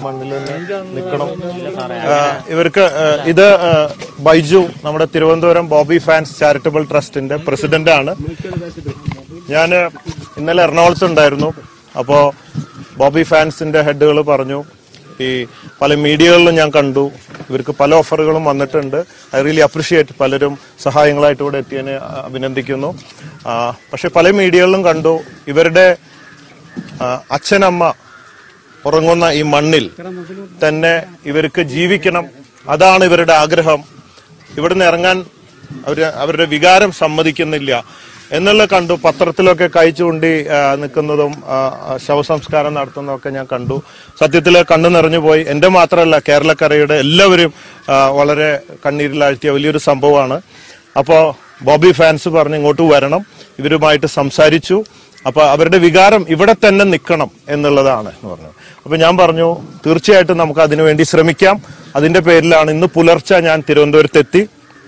മണ്ണിൽ തന്നെ നിൽക്കണം ആ, ഇവർക്ക് ആ, ഇത് ആ, ബൈജു നമ്മുടെ തിരുവനന്തപുരം ബോബി ഫാൻസ് ചാരിറ്റബിൾ ട്രസ്റ്റിന്റെ പ്രസിഡന്റ് ആണ് ഞാൻ ഇന്നലെ എറണാകുളത്ത് ഉണ്ടായിരുന്നു അപ്പോ ബോബി ഫാൻസിന്റെ ഹെഡുകൾ പറഞ്ഞു ഈ പല മീഡിയകളിലും ഞാൻ കണ്ടു ഇവർക്ക് പല ഓഫറുകളും വന്നിട്ടുണ്ട് ഐ റിയലി അപ്രിഷിയേറ്റ് പലരും സഹായങ്ങളായിട്ട് ഇവിടെ എത്തിയതിനെ അഭിനന്ദിക്കുന്നു ആ, പക്ഷെ പല മീഡിയകളിലും കണ്ടു ഇവരുടെ ആ, അച്ഛനമ്മ ഉറങ്ങുന്ന ഈ മണ്ണിൽ തന്നെ ഇവർക്ക് ജീവിക്കണം അതാണ് ഇവരുടെ ആഗ്രഹം ഇവിടുന്ന് ഇറങ്ങാൻ അവര് അവരുടെ വികാരം സമ്മതിക്കുന്നില്ല എന്നുള്ള കണ്ടു പത്രത്തിലൊക്കെ കൈ ചൂണ്ടി ആ, നിൽക്കുന്നതും ആ, ആ, ശവസംസ്കാരം നടത്തുന്നതൊക്കെ ഞാൻ കണ്ടു സത്യത്തിൽ കണ്ണു നിറഞ്ഞു പോയി എന്റെ മാത്രമല്ല കേരളക്കരയുടെ എല്ലാവരും ആ, വളരെ കണ്ണീരിലാഴ്ത്തിയ വലിയൊരു സംഭവമാണ് അപ്പോ ബോബി ഫാൻസ് പറഞ്ഞ് ഇങ്ങോട്ട് വരണം ഇവരുമായിട്ട് സംസാരിച്ചു അപ്പൊ അവരുടെ വികാരം ഇവിടെ തന്നെ നിൽക്കണം എന്നുള്ളതാണ് എന്ന് പറഞ്ഞു അപ്പൊ ഞാൻ പറഞ്ഞു തീർച്ചയായിട്ടും നമുക്ക് അതിനുവേണ്ടി ശ്രമിക്കാം അതിന്റെ പേരിലാണ് ഇന്ന് പുലർച്ചെ ഞാൻ തിരുവനന്തപുരത്തെത്തി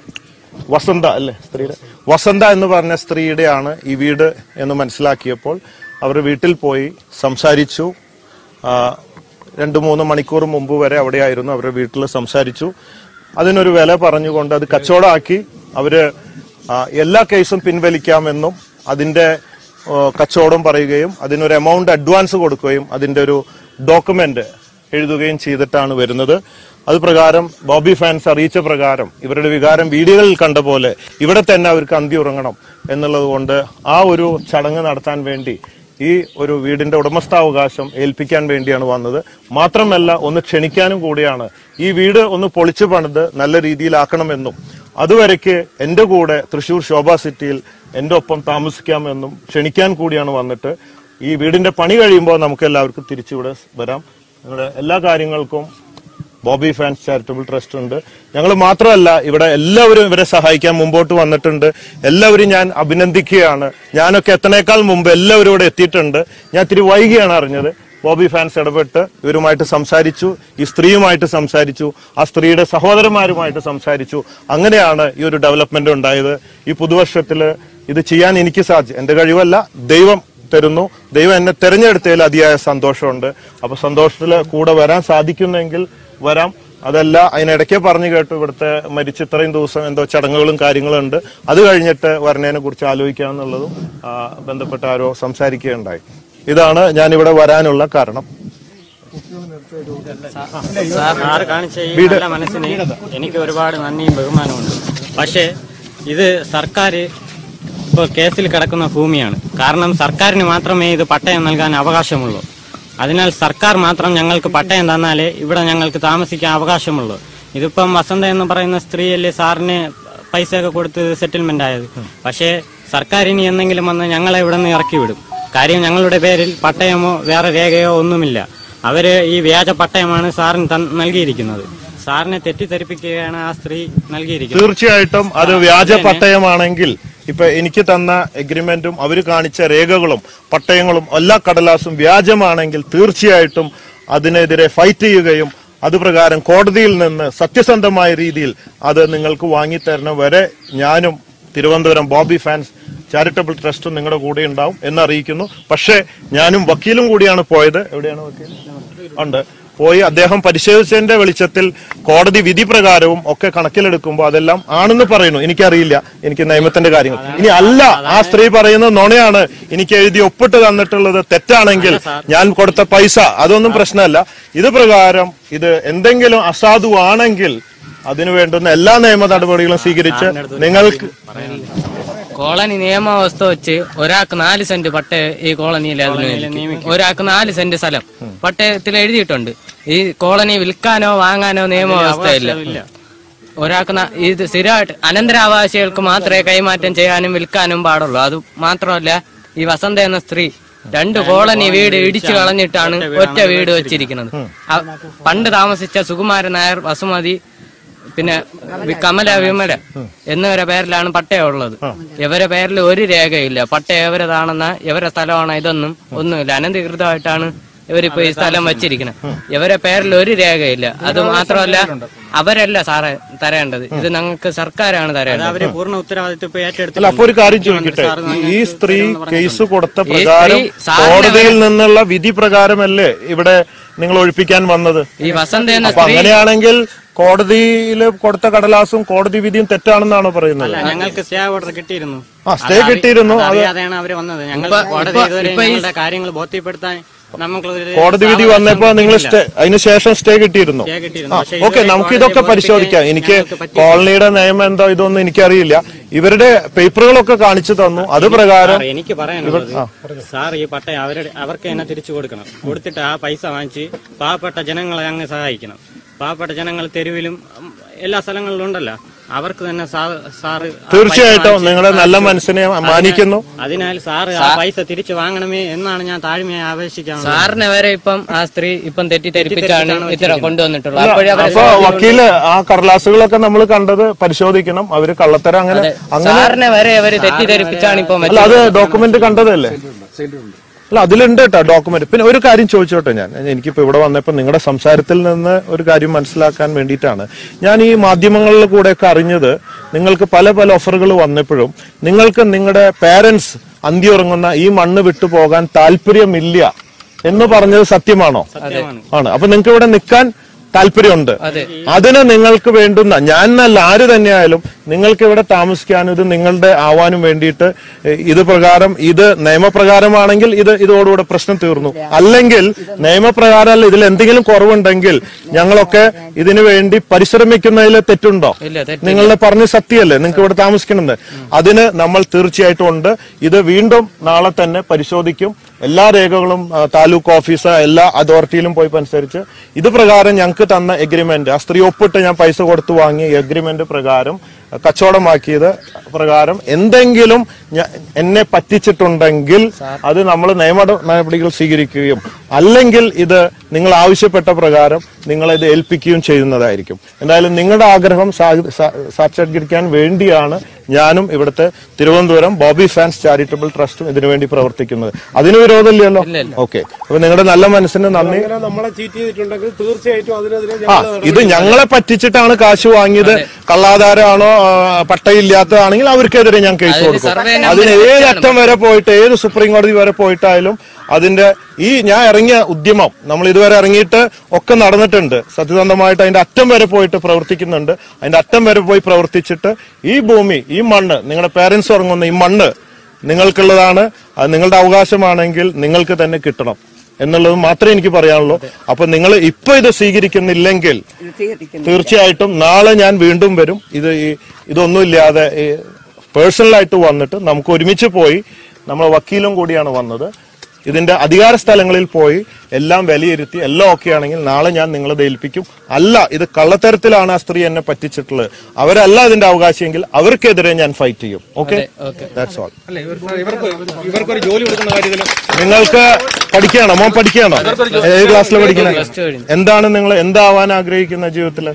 വസന്ത അല്ലേ സ്ത്രീയുടെ വസന്ത എന്ന് പറഞ്ഞ സ്ത്രീയുടെയാണ് ഈ വീട് എന്ന് മനസ്സിലാക്കിയപ്പോൾ അവർ വീട്ടിൽ പോയി സംസാരിച്ചു ആ, രണ്ട് മൂന്ന് മണിക്കൂർ മുമ്പ് വരെ അവിടെയായിരുന്നു അവരുടെ വീട്ടിൽ സംസാരിച്ചു അതിനൊരു വില പറഞ്ഞുകൊണ്ട് അത് കച്ചവടമാക്കി അവര് ആ, എല്ലാ കേസും പിൻവലിക്കാമെന്നും അതിന്റെ ആ, കച്ചവടം പറയുകയും അതിനൊരു എമൗണ്ട് അഡ്വാൻസ് കൊടുക്കുകയും അതിന്റെ ഒരു ഡോക്യുമെന്റ് എഴുതുകയും ചെയ്തിട്ടാണ് വരുന്നത് അത് പ്രകാരം ബോബി ഫാൻസ് അറിയിച്ച പ്രകാരം ഇവരുടെ വികാരം വീഡിയോകളിൽ കണ്ട പോലെ ഇവിടെ തന്നെ അവർക്ക് അന്തി ഉറങ്ങണം എന്നുള്ളത് കൊണ്ട് ആ ഒരു ചടങ്ങ് നടത്താൻ വേണ്ടി ഈ ഒരു വീടിന്റെ ഉടമസ്ഥാവകാശം ഏൽപ്പിക്കാൻ വേണ്ടിയാണ് വന്നത് മാത്രമല്ല ഒന്ന് ക്ഷണിക്കാനും കൂടിയാണ് ഈ വീട് ഒന്ന് പൊളിച്ചു പണിത് നല്ല രീതിയിലാക്കണമെന്നും അതുവരയ്ക്ക് എന്റെ കൂടെ തൃശൂർ ശോഭ സിറ്റിയിൽ എന്റെ ഒപ്പം താമസിക്കാമെന്നും ക്ഷണിക്കാൻ കൂടിയാണ് വന്നിട്ട് ഈ വീടിന്റെ പണി കഴിയുമ്പോൾ നമുക്ക് എല്ലാവർക്കും തിരിച്ചിവിടെ വരാം നിങ്ങളുടെ എല്ലാ കാര്യങ്ങൾക്കും ബോബി ഫാൻസ് ചാരിറ്റബിൾ ട്രസ്റ്റ് ഉണ്ട് ഞങ്ങൾ മാത്രമല്ല ഇവിടെ എല്ലാവരും ഇവരെ സഹായിക്കാൻ മുമ്പോട്ട് വന്നിട്ടുണ്ട് എല്ലാവരും ഞാൻ അഭിനന്ദിക്കുകയാണ് ഞാനൊക്കെ എത്തനേക്കാൾ മുമ്പ് എല്ലാവരും ഇവിടെ എത്തിയിട്ടുണ്ട് ഞാൻ ഇത്തിരി വൈകിയാണ് അറിഞ്ഞത് ബോബി ഫാൻസ് ഇടപെട്ട് ഇവരുമായിട്ട് സംസാരിച്ചു ഈ സ്ത്രീയുമായിട്ട് സംസാരിച്ചു ആ സ്ത്രീയുടെ സഹോദരന്മാരുമായിട്ട് സംസാരിച്ചു അങ്ങനെയാണ് ഈ ഒരു ഡെവലപ്മെന്റ് ഉണ്ടായത് ഈ പുതുവർഷത്തില് ഇത് ചെയ്യാൻ എനിക്ക് സാധിച്ചു എന്റെ കഴിവല്ല ദൈവം തരുന്നു ദൈവം എന്നെ തെരഞ്ഞെടുത്തതിൽ അതിയായ സന്തോഷമുണ്ട് അപ്പൊ സന്തോഷത്തിൽ കൂടെ വരാൻ സാധിക്കുന്നെങ്കിൽ വരാം അതല്ല അതിനിടയ്ക്ക് പറഞ്ഞു കേട്ടു ഇവിടുത്തെ മരിച്ച ഇത്രയും ദിവസം എന്തോ ചടങ്ങുകളും കാര്യങ്ങളും ഉണ്ട് അത് കഴിഞ്ഞിട്ട് വരണേനെ കുറിച്ച് ആലോചിക്കാന്നുള്ളതും ആ, ബന്ധപ്പെട്ട ആരോ സംസാരിക്കുകയുണ്ടായി ഇതാണ് ഞാൻ ഇവിടെ വരാനുള്ള കാരണം സാർ കാണിച്ച ഈ നല്ല മനസ്സിന് എനിക്ക് ഒരുപാട് നന്ദിയും ബഹുമാനമുണ്ട് പക്ഷേ ഇത് സർക്കാർ ഇപ്പോൾ കേസിൽ കിടക്കുന്ന ഭൂമിയാണ് കാരണം സർക്കാരിന് മാത്രമേ ഇത് പട്ടയം നൽകാൻ അവകാശമുള്ളൂ അതിനാൽ സർക്കാർ മാത്രം ഞങ്ങൾക്ക് പട്ടയം തന്നാലേ ഇവിടെ ഞങ്ങൾക്ക് താമസിക്കാൻ അവകാശമുള്ളൂ ഇതിപ്പം വസന്ത എന്ന് പറയുന്ന സ്ത്രീയല്ലേ സാറിന് പൈസയൊക്കെ കൊടുത്ത് സെറ്റിൽമെന്റ് ആയത് പക്ഷേ സർക്കാർ ഇനി എന്തെങ്കിലും വന്ന് ഞങ്ങളെ ഇവിടെ നിന്ന് ഇറക്കി വിടും കാര്യം ഞങ്ങളുടെ പേരിൽ പട്ടയമോ വേറെ രേഖയോ ഒന്നുമില്ല അവര് ഈ വ്യാജ പട്ടയമാണ് സാറിന് തൻ- നൽകിയിരിക്കുന്നത് സാറിനെ തെറ്റിദ്ധരിപ്പിക്കുകയാണ് ആ സ്ത്രീ നൽകിയിരിക്കുന്നത് തീർച്ചയായിട്ടും അത് വ്യാജ പട്ടയമാണെങ്കിൽ ഇപ്പൊ എനിക്ക് തന്ന എഗ്രിമെന്റും അവര് കാണിച്ച രേഖകളും പട്ടയങ്ങളും എല്ലാ കടലാസും വ്യാജമാണെങ്കിൽ തീർച്ചയായിട്ടും അതിനെതിരെ ഫൈറ്റ് ചെയ്യുകയും അതുപ്രകാരം കോടതിയിൽ നിന്ന് സത്യസന്ധമായ രീതിയിൽ അത് നിങ്ങൾക്ക് വാങ്ങിത്തരണം വരെ ഞാനും തിരുവനന്തപുരം ബോബി ഫാൻസ് ചാരിറ്റബിൾ ട്രസ്റ്റും നിങ്ങളുടെ കൂടെ ഉണ്ടാവും എന്നറിയിക്കുന്നു പക്ഷേ ഞാനും വക്കീലും കൂടിയാണ് പോയത് എവിടെയാണ് വക്കീൽ ഉണ്ട് പോയി അദ്ദേഹം പരിശോധിച്ചതിന്റെ വെളിച്ചത്തിൽ കോടതി വിധി പ്രകാരവും ഒക്കെ കണക്കിലെടുക്കുമ്പോൾ അതെല്ലാം ആണെന്ന് പറയുന്നു എനിക്കറിയില്ല എനിക്ക് നിയമത്തിന്റെ കാര്യങ്ങൾ ഇനി അല്ല ആ സ്ത്രീ പറയുന്നത് നുണയാണ് എനിക്ക് എഴുതി ഒപ്പിട്ട് തന്നിട്ടുള്ളത് തെറ്റാണെങ്കിൽ ഞാൻ കൊടുത്ത പൈസ അതൊന്നും പ്രശ്നമല്ല ഇത് പ്രകാരം ഇത് എന്തെങ്കിലും അസാധുവാണെങ്കിൽ അതിനു വേണ്ടുന്ന എല്ലാ നിയമ നടപടികളും സ്വീകരിച്ച് നിങ്ങൾക്ക് കോളനി നിയമവ്യവസ്ഥ വെച്ച് ഒരാൾക്ക് നാല് സെന്റ് പട്ടയ ഈ കോളനിയിൽ അതിന് ഒരാൾക്ക് നാല് സെന്റ് സ്ഥലം പട്ടയത്തിൽ എഴുതിയിട്ടുണ്ട് ഈ കോളനി വിൽക്കാനോ വാങ്ങാനോ നിയമവ്യവസ്ഥയില്ല ഒരാൾക്ക് ന- ഇത് സ്ഥിരമായിട്ട് അനന്തരാവകാശികൾക്ക് മാത്രമേ കൈമാറ്റം ചെയ്യാനും വിൽക്കാനും പാടുള്ളൂ അത് മാത്രമല്ല ഈ വസന്ത എന്ന സ്ത്രീ രണ്ട് കോളനി വീട് ഇടിച്ചു കളഞ്ഞിട്ടാണ് ഒറ്റ വീട് വെച്ചിരിക്കുന്നത് അ- പണ്ട് താമസിച്ച സുകുമാരൻ നായർ വസുമതി പിന്നെ വി- കമല വിമല എന്നിവരെ പേരിലാണ് പട്ടയം ഉള്ളത് ഇവരെ പേരിൽ ഒരു രേഖയില്ല പട്ടയം എവരതാണെന്ന ഇവരെ സ്ഥലമാണോ ഇതൊന്നും ഒന്നുമില്ല അനധികൃതമായിട്ടാണ് ഇവരിപ്പോ ഈ സ്ഥലം വെച്ചിരിക്കുന്നത് ഇവരെ പേരിൽ ഒരു രേഖയില്ല അത് മാത്രമല്ല അവരല്ല സാറേ തരേണ്ടത് ഇത് ഞങ്ങൾക്ക് സർക്കാരാണ് തരേണ്ടത് അവര് പൂർണ്ണ ഉത്തരവാദിത്വം ഇപ്പൊ അല്ല ഏറ്റെടുത്തിട്ടുണ്ട് അപ്പൊ ഒരു കാര്യം ചോദിക്കട്ടെ ഈ സ്ത്രീ കേസ് കൊടുത്ത പ്രകാരം കോടതിയിൽ നിന്നുള്ള വിധി പ്രകാരമല്ലേ ഇവിടെ നിങ്ങൾ ഒഴിപ്പിക്കാൻ വന്നത് ഈ വസന്ത എന്ന അപ്പൊ സ്ത്രീ അങ്ങനെയാണെങ്കിൽ കോടതിയിൽ കൊടുത്ത കടലാസും കോടതി വിധിയും തെറ്റാണെന്നാണ് പറയുന്നത് അല്ല ഞങ്ങൾക്ക് സ്റ്റേ ഓർഡർ കിട്ടിയിരുന്നു ആ സ്റ്റേ കിട്ടിയിരുന്നു അത് അറിയാതെയാണ് അവര് വന്നത് ഞങ്ങൾ കോടതി ഇതുവരെ ഞങ്ങളുടെ കാര്യങ്ങൾ ബോധ്യപ്പെടുത്താൻ നമുക്ക് കോടതി വിധി വന്നപ്പോ നിങ്ങൾ സ്റ്റേ അതിന് ശേഷം സ്റ്റേ കിട്ടിയിരുന്നു സ്റ്റേ കിട്ടിയിരുന്നു പക്ഷേ ഓക്കെ ഇതുവരെ നമുക്ക് കോടതി ഇതൊക്കെ ബോധിപ്പിക്കാൻ പരിശോധിക്കാം എനിക്ക് ഞങ്ങൾക്ക് പറ്റിയില്ല. കോളനിയുടെ നിയമം എന്തോ ഇതൊന്നും എനിക്കറിയില്ല ഇവരുടെ പേപ്പറുകളൊക്കെ കാണിച്ചു തന്നു അത് പ്രകാരം സാർ, എനിക്ക് പറയാനുള്ളത് സാർ ഈ പട്ടയം അവരുടെ അവർക്ക് തന്നെ തിരിച്ചു കൊടുക്കണം കൊടുത്തിട്ട് ആ പൈസ വാങ്ങിച്ച് പാവപ്പെട്ട ജനങ്ങളെ അങ്ങ് സഹായിക്കണം പാവപ്പെട്ട ജനങ്ങൾ തെരുവിലും ഉം, എല്ലാ സ്ഥലങ്ങളിലും ഉണ്ടല്ലോ അവർക്ക് തന്നെ സാ- സാറ് ആ പൈസ തീർച്ചയായിട്ടും വാങ്ങിച്ച് നിങ്ങളുടെ നല്ല സാധിച്ചു. മനസ്സിനെ അതിനാൽ- മാനിക്കുന്നു അതിനാൽ സാറ് ആ പൈസ തിരിച്ചു വാങ്ങണമേ എന്നാണ് ഞാൻ താഴ്മയായി അപേക്ഷിക്കാൻ സാറിനെ വരെ ഇപ്പം ആ സ്ത്രീ ഇപ്പം തെറ്റിദ്ധരിപ്പിച്ചാണ് ഇത്ര കൊണ്ടുവന്നിട്ടുള്ളത് അപ്പോഴേ അവരെ അപ്പൊ വക്കീല് ആ കടലാസുകളൊക്കെ നമ്മൾ കണ്ടത് പരിശോധിക്കണം അവര് കള്ളത്തരം അങ്ങനെ അങ്ങനെ സാറിനെ വരെ അവര് തെറ്റിദ്ധരിപ്പിച്ചാണ് ഇപ്പം അല്ല അത് ഡോക്യുമെന്റ് കണ്ടതല്ലേ അല്ല അതിലുണ്ട് കേട്ടോ ഡോക്യുമെന്റ് പിന്നെ ഒരു കാര്യം ചോദിച്ചോട്ടെ ഞാൻ എനിക്കിപ്പോ ഇവിടെ വന്നപ്പോ നിങ്ങളുടെ സംസാരത്തിൽ നിന്ന് ഒരു കാര്യം മനസ്സിലാക്കാൻ വേണ്ടിയിട്ടാണ് ഞാൻ ഈ മാധ്യമങ്ങളിൽ കൂടെയൊക്കെ അറിഞ്ഞത് നിങ്ങൾക്ക് പല പല ഓഫറുകൾ വന്നപ്പോഴും നിങ്ങൾക്ക് നിങ്ങളുടെ പേരൻസ് അന്തി ഉറങ്ങുന്ന ഈ മണ്ണ് വിട്ടു പോകാൻ താല്പര്യമില്ല എന്ന് പറഞ്ഞത് സത്യമാണോ സത്യമാണ് ആണ് അപ്പൊ നിങ്ങൾക്ക് ഇവിടെ നിൽക്കാൻ താല്പര്യമുണ്ട് അതെ. അതിന് നിങ്ങൾക്ക് വേണ്ടുന്ന ഞാൻ എന്നല്ല ആര് തന്നെയായാലും നിങ്ങൾക്ക് ഇവിടെ താമസിക്കാനും ഇത് നിങ്ങളുടെ ആവാനും വേണ്ടിയിട്ട് എ, ഇത് പ്രകാരം ഇത് നിയമപ്രകാരമാണെങ്കിൽ ഇത് ഇതോടുകൂടെ പ്രശ്നം തീർന്നു അല്ലെങ്കിൽ നിയമപ്രകാരം ഇതിൽ എന്തെങ്കിലും കുറവുണ്ടെങ്കിൽ ഞങ്ങളൊക്കെ ഇതിനു വേണ്ടി പരിശ്രമിക്കുന്നതിൽ തെറ്റുണ്ടോ ഇല്ല തെറ്റ് നിങ്ങളുടെ പറഞ്ഞ സത്യമല്ലേ നിങ്ങൾക്ക് ഇവിടെ താമസിക്കണമെന്ന് അതിന് നമ്മൾ തീർച്ചയായിട്ടും ഉണ്ട് ഇത് വീണ്ടും നാളെ തന്നെ പരിശോധിക്കും എല്ലാ രേഖകളും ആ, താലൂക്ക് ഓഫീസ് എല്ലാ അതോറിറ്റിയിലും പോയി അനുസരിച്ച് ഇത് പ്രകാരം ഞങ്ങൾക്ക് തന്ന എഗ്രിമെന്റ് ആ സ്ത്രീ ഒപ്പിട്ട് ഞാൻ പൈസ കൊടുത്തു വാങ്ങിയ എഗ്രിമെന്റ് പ്രകാരം കച്ചവടമാക്കിയത് പ്രകാരം എന്തെങ്കിലും ഞ- എന്നെ പറ്റിച്ചിട്ടുണ്ടെങ്കിൽ അത് നമ്മൾ നിയമ നടപടികൾ സ്വീകരിക്കുകയും അല്ലെങ്കിൽ ഇത് നിങ്ങൾ ആവശ്യപ്പെട്ട പ്രകാരം നിങ്ങളെ ഇത് ഏൽപ്പിക്കുകയും ചെയ്യുന്നതായിരിക്കും എന്തായാലും നിങ്ങളുടെ ആഗ്രഹം സാ- സാ- സാക്ഷാത്കരിക്കാൻ വേണ്ടിയാണ് ഞാനും ഇവിടുത്തെ തിരുവനന്തപുരം ബോബി ഫാൻസ് ചാരിറ്റബിൾ ട്രസ്റ്റും ഇതിനുവേണ്ടി പ്രവർത്തിക്കുന്നത് അതിന് വിരോധമില്ലല്ലോ ഓക്കെ അപ്പൊ നിങ്ങളുടെ നല്ല മനസ്സിന് നന്ദി അങ്ങനെ നമ്മളെ ചീറ്റ് ചെയ്തിട്ടുണ്ടെങ്കിൽ തീർച്ചയായിട്ടും അതിനെതിരെ ആ ഞങ്ങൾ ഇത് ഞങ്ങളെ പറ്റിച്ചിട്ടാണ് കാശ് വാങ്ങിയത് കള്ളാധാരമാണോ ആ, പട്ടയില്ലാത്തതാണെങ്കിൽ അവർക്കെതിരെ ഞാൻ കേസ് കൊടുക്കും സർവേ അതിന് ഏത് അറ്റം വരെ പോയിട്ട് ഏത് സുപ്രീം കോടതി വരെ പോയിട്ടായാലും അതിന്റെ ഈ ഞാൻ ഇറങ്ങിയ ഉദ്യമം നമ്മൾ ഇതുവരെ ഇറങ്ങിയിട്ട് ഒക്കെ നടന്നിട്ടുണ്ട് സത്യസന്ധമായിട്ട് അതിന്റെ അറ്റം വരെ പോയിട്ട് പ്രവർത്തിക്കുന്നുണ്ട് അതിന്റെ അറ്റം വരെ പോയി പ്രവർത്തിച്ചിട്ട് ഈ ഭൂമി ഈ മണ്ണ് നിങ്ങളുടെ പേരൻസ് ഉറങ്ങുന്ന ഈ മണ്ണ് നിങ്ങൾക്കുള്ളതാണ് അത് നിങ്ങളുടെ അവകാശമാണെങ്കിൽ നിങ്ങൾക്ക് തന്നെ കിട്ടണം എന്നുള്ളത് മാത്രമേ എനിക്ക് പറയാനുള്ളൂ അപ്പൊ നിങ്ങൾ ഇപ്പൊ ഇത് സ്വീകരിക്കുന്നില്ലെങ്കിൽ തീർച്ചയായിട്ടും നാളെ ഞാൻ വീണ്ടും വരും ഇത് ഈ ഇതൊന്നുമില്ലാതെ പേഴ്സണലായിട്ട് വന്നിട്ട് നമുക്ക് ഒരുമിച്ച് പോയി നമ്മൾ വക്കീലും കൂടിയാണ് വന്നത് ഇതിന്റെ അധികാര സ്ഥലങ്ങളിൽ പോയി എല്ലാം വിലയിരുത്തി എല്ലാം ഓക്കെ ആണെങ്കിൽ നാളെ ഞാൻ നിങ്ങളെ ഏൽപ്പിക്കും അല്ല ഇത് കള്ളത്തരത്തിലാണ് ആ സ്ത്രീ എന്നെ പറ്റിച്ചിട്ടുള്ളത് അവരല്ല ഇതിന്റെ അവകാശമെങ്കിൽ അവർക്കെതിരെ ഞാൻ ഫൈറ്റ് ചെയ്യും ഓക്കെ ദാറ്റ്സ് ഓൾ ഇവർക്കൊരു ജോലി കൊടുക്കുന്ന കാര്യത്തിൽ നിങ്ങൾക്ക് പഠിക്കുകയാണോ മോൻ പഠിക്കുകയാണോ ഏത് ക്ലാസ്സിൽ പഠിക്കണേ എന്താണ് നിങ്ങൾ എന്താവാൻ ആഗ്രഹിക്കുന്ന ജീവിതത്തില്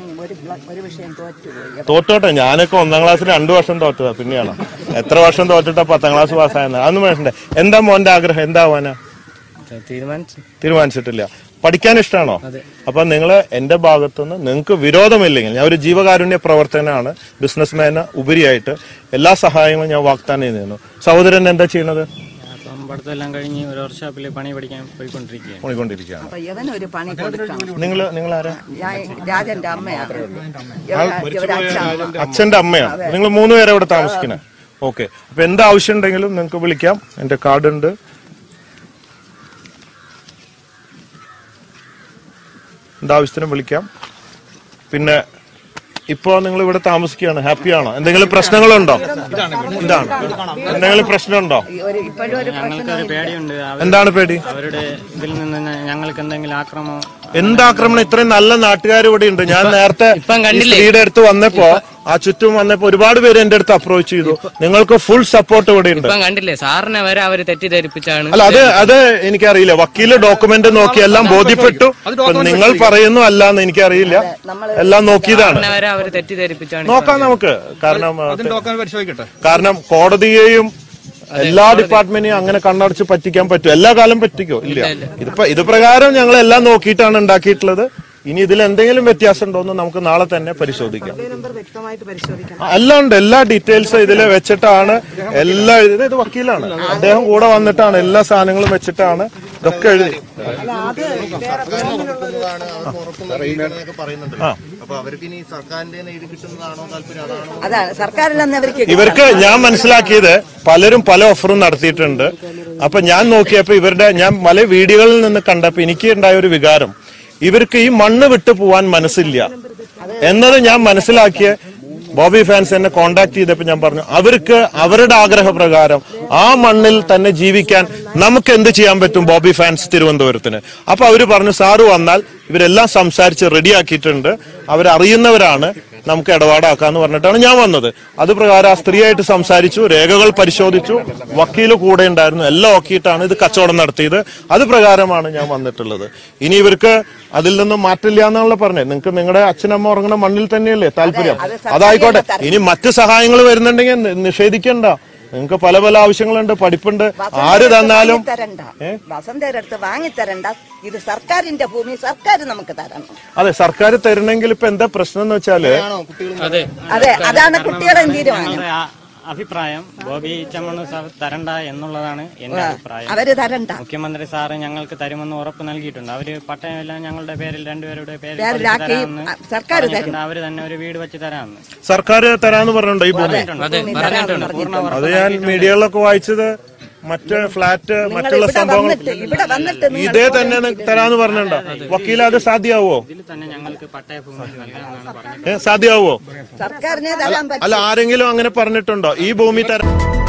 തോറ്റോട്ടെ ഞാനൊക്കെ ഒന്നാം ക്ലാസ്സിൽ രണ്ടു വർഷം തോറ്റതാ പിന്നെയാണോ എത്ര വർഷം തോറ്റിട്ടാ പത്താം ക്ലാസ് പാസ്സായെന്ന് അതൊന്നും മനസ്സിലെ എന്താ മോന്റെ ആഗ്രഹം എന്താവാനാ തീരുമാനിച്ചു തീരുമാനിച്ചിട്ടില്ല പഠിക്കാൻ ഇഷ്ടമാണോ അപ്പൊ നിങ്ങൾ എന്റെ ഭാഗത്തുനിന്ന് നിങ്ങൾക്ക് വിരോധമില്ലെങ്കിൽ ഞാൻ ഒരു ജീവകാരുണ്യ പ്രവർത്തനമാണ് ബിസിനസ്മാന് ഉപരിയായിട്ട് എല്ലാ സഹായങ്ങളും ഞാൻ വാഗ്ദാനം ചെയ്യുന്നു സഹോദരൻ എന്താ ചെയ്യുന്നത് അപ്പം പഠിത്തമെല്ലാം കഴിഞ്ഞ് ഒരു വർക്ക്ഷോപ്പിൽ പണി പഠിക്കാൻ പോയിക്കൊണ്ടിരിക്കുകയാണ് പോയിക്കൊണ്ടിരിക്കുകയാണ് അപ്പൊ ഇവനൊരു പണി കൊടുക്കണം നിങ്ങൾ നിങ്ങൾ ആരാ ഞാൻ രാജന്റെ അമ്മയാണ് ഇവര് ഇവര് അച്ഛൻ അച്ഛന്റെ അമ്മയാണ് നിങ്ങൾ മൂന്ന് പേരെ ഇവിടെ താമസിക്കണേ ഓക്കെ അപ്പൊ എന്ത് ആവശ്യം ഉണ്ടെങ്കിലും നിങ്ങൾക്ക് വിളിക്കാം എന്റെ കാർഡ് ഉണ്ട് എന്താവശ്യത്തിനും വിളിക്കാം പിന്നെ ഇപ്പോ നിങ്ങൾ ഇവിടെ താമസിക്കുകയാണ് ഹാപ്പിയാണോ എന്തെങ്കിലും പ്രശ്നങ്ങളുണ്ടോ ഇതാണ് എന്തെങ്കിലും പ്രശ്നമുണ്ടോ ഒരു ഇപ്പോഴും ഒരു ഞങ്ങൾക്കൊരു പേടിയുണ്ട് അവർ- എന്താണ് പേടി അവരുടെ ഇതിൽ നിന്ന് തന്നെ ഞങ്ങൾക്ക് എന്തെങ്കിലും ആക്രമണം എന്താക്രമണം ഇത്രയും നല്ല നാട്ടുകാർ ഇവിടെ ഉണ്ട് ഞാൻ നേരത്തെ ഇപ്പം ഈ കണ്ടില്ലേ? സ്ത്രീയുടെ അടുത്ത് വന്നപ്പോ ആ ചുറ്റും വന്നപ്പോ ഒരുപാട് പേര് എന്റെ അടുത്ത് അപ്രോച്ച് ചെയ്തു നിങ്ങൾക്ക് ഫുൾ സപ്പോർട്ട് ഇവിടെ ഉണ്ട് ഇപ്പം കണ്ടില്ലേ സാറിനെ വരെ അവര് തെറ്റിദ്ധരിപ്പിച്ചാണ് അല്ല അത് അത് എനിക്കറിയില്ല വക്കീല് ഡോക്യുമെന്റ് നോക്കി എല്ലാം ബോധ്യപ്പെട്ടു ഇപ്പൊ നിങ്ങൾ പറയുന്നു അല്ല എന്ന് എനിക്കറിയില്ല എല്ലാം നോക്കിയതാണ് സാറിനെ വരെ അവര് തെറ്റിദ്ധരിപ്പിച്ചാണ് നോക്കാം നമുക്ക് കാരണം ആ, ഡോക്യുമെന്റ് പരിശോധിക്കട്ടെ കാരണം കോടതിയെയും എല്ലാ ഡിപ്പാർട്ട്മെന്റിനെയും അങ്ങനെ കണ്ണടച്ച് പറ്റിക്കാൻ പറ്റും എല്ലാ കാലം പറ്റിക്കോ ഇല്ല ഇതിപ്പോ ഇത് പ്രകാരം ഞങ്ങൾ എല്ലാം നോക്കിയിട്ടാണ് ഉണ്ടാക്കിയിട്ടുള്ളത് ഇനി ഇതിൽ എന്തെങ്കിലും വ്യത്യാസം ഉണ്ടോ എന്ന് നമുക്ക് നാളെ തന്നെ പരിശോധിക്കാം ആ, എല്ലാം ഉണ്ട് എല്ലാ ഡീറ്റെയിൽസ് ഇതിൽ വെച്ചിട്ടാണ് എല്ലാ ഇത് ഇത് വക്കീലാണ് അദ്ദേഹം കൂടെ വന്നിട്ടാണ് എല്ലാ സാധനങ്ങളും വെച്ചിട്ടാണ് ഇതൊക്കെ എഴുതി കൊടുക്കുന്നതാണ് അവർക്ക് ഉറപ്പ് നൽകിയെന്നൊക്കെ പറയുന്നുണ്ട് ആ. അപ്പൊ അവർക്ക് ഇനി സർക്കാരിന്റെ എഴുതി കിട്ടുന്നതാണോ താല്പര്യം അതാണോ അതാണ് സർക്കാരിലൊന്നും അവർക്ക് ഇവർക്ക് ഞാൻ മനസ്സിലാക്കിയത് പലരും പല ഓഫറും നടത്തിയിട്ടുണ്ട് അപ്പൊ ഞാൻ നോക്കിയപ്പോ ഇവരുടെ ഞാൻ പല വീഡിയോകളിൽ നിന്ന് കണ്ടപ്പോ എനിക്ക് ഉണ്ടായ ഒരു വികാരം ഇവർക്ക് ഈ മണ്ണ് വിട്ടു പോവാൻ മനസ്സില്ല എന്നത് ഞാൻ മനസ്സിലാക്കിയ ബോബി ഫാൻസ് എന്നെ കോണ്ടാക്ട് ചെയ്തപ്പോ ഞാൻ പറഞ്ഞു അവർക്ക് അവരുടെ ആഗ്രഹപ്രകാരം ആ മണ്ണിൽ തന്നെ ജീവിക്കാൻ നമുക്ക് എന്ത് ചെയ്യാൻ പറ്റും ബോബി ഫാൻസ് തിരുവനന്തപുരത്തിന് അപ്പൊ അവര് പറഞ്ഞു സാറ് വന്നാൽ ഇവരെല്ലാം സംസാരിച്ച് റെഡിയാക്കിയിട്ടുണ്ട് അവരറിയുന്നവരാണ് നമുക്ക് ഇടപാടാക്കാന്ന് പറഞ്ഞിട്ടാണ് ഞാൻ വന്നത് അത് പ്രകാരം ആ സ്ത്രീയായിട്ട് സംസാരിച്ചു രേഖകൾ പരിശോധിച്ചു വക്കീല് കൂടെ ഉണ്ടായിരുന്നു എല്ലാം നോക്കിയിട്ടാണ് ഇത് കച്ചവടം നടത്തിയത് അത് പ്രകാരമാണ് ഞാൻ വന്നിട്ടുള്ളത് ഇനി ഇവർക്ക് അതിൽ നിന്നും മാറ്റില്ല എന്നുള്ള പറഞ്ഞത് നിങ്ങൾക്ക് നിങ്ങളുടെ അച്ഛനമ്മ ഉറങ്ങുന്ന മണ്ണിൽ തന്നെയല്ലേ താല്പര്യം അത് സർക്കാർ അതായിക്കോട്ടെ തരണം. ഇനി മറ്റു സഹായങ്ങൾ വരുന്നുണ്ടെങ്കിൽ നി- നിഷേധിക്കണ്ട നിങ്ങൾക്ക് പല പല ആവശ്യങ്ങളുണ്ട് പഠിപ്പുണ്ട് ആര് തന്നാലും തരണ്ട വസന്തയുടെ അടുത്ത് വാങ്ങിത്തരണ്ട ഇത് സർക്കാരിന്റെ ഭൂമി സർക്കാർ നമുക്ക് തരണം അതെ സർക്കാർ തരണമെങ്കിൽ ഇപ്പൊ എന്താ പ്രശ്നം എന്ന് വെച്ചാല് അതെ അതെ അതാണ് കുട്ടികളെ തീരുമാനം ഞങ്ങളുടെ ആ അഭിപ്രായം ബോബി ചമ്മണ് സാർ തരണ്ട എന്നുള്ളതാണ് എന്റെ അഭിപ്രായം അവര് തരണ്ട മുഖ്യമന്ത്രി സാറ് ഞങ്ങൾക്ക് തരുമെന്ന് ഉറപ്പ് നൽകിയിട്ടുണ്ട് അവര് പട്ടയമെല്ലാം ഞങ്ങളുടെ പേരിൽ രണ്ടുപേരുടെ പേരിൽ പേരിലാക്കി പതിച്ച് തരാമെന്ന് സർക്കാർ തരും. പറഞ്ഞിട്ടുണ്ട്. അവര് തന്നെ ഒരു വീട് വെച്ച് തരാമെന്ന് സർക്കാർ തരാന്ന് പറഞ്ഞിട്ടുണ്ടോ ഈ ഭൂമി അതെ പറഞ്ഞിട്ടുണ്ട് പൂർണ്ണ അത് ഞാൻ മീഡിയകളിലൊക്കെ വായിച്ചത് മറ്റ് ഫ്ലാറ്റ് നിങ്ങൾ മറ്റുള്ള ഇവിടെ സംഭവങ്ങൾ വന്നിട്ട് ഇവിടെ വന്നിട്ട് നിങ്ങൾ ഇതേ തന്നെ നി- തരാന്ന് പറഞ്ഞിട്ടുണ്ടോ വക്കീൽ അത് സാധ്യമാവോ ഇതിൽ തന്നെ ഞങ്ങൾക്ക് പട്ടയ ഭൂമി നൽകാമെന്നാണ് പറഞ്ഞത് ഏ സാധ്യമാവോ സർക്കാരിനെ തരാൻ പറ്റും അല്ല ആരെങ്കിലും അങ്ങനെ പറഞ്ഞിട്ടുണ്ടോ ഈ ഭൂമി തരാൻ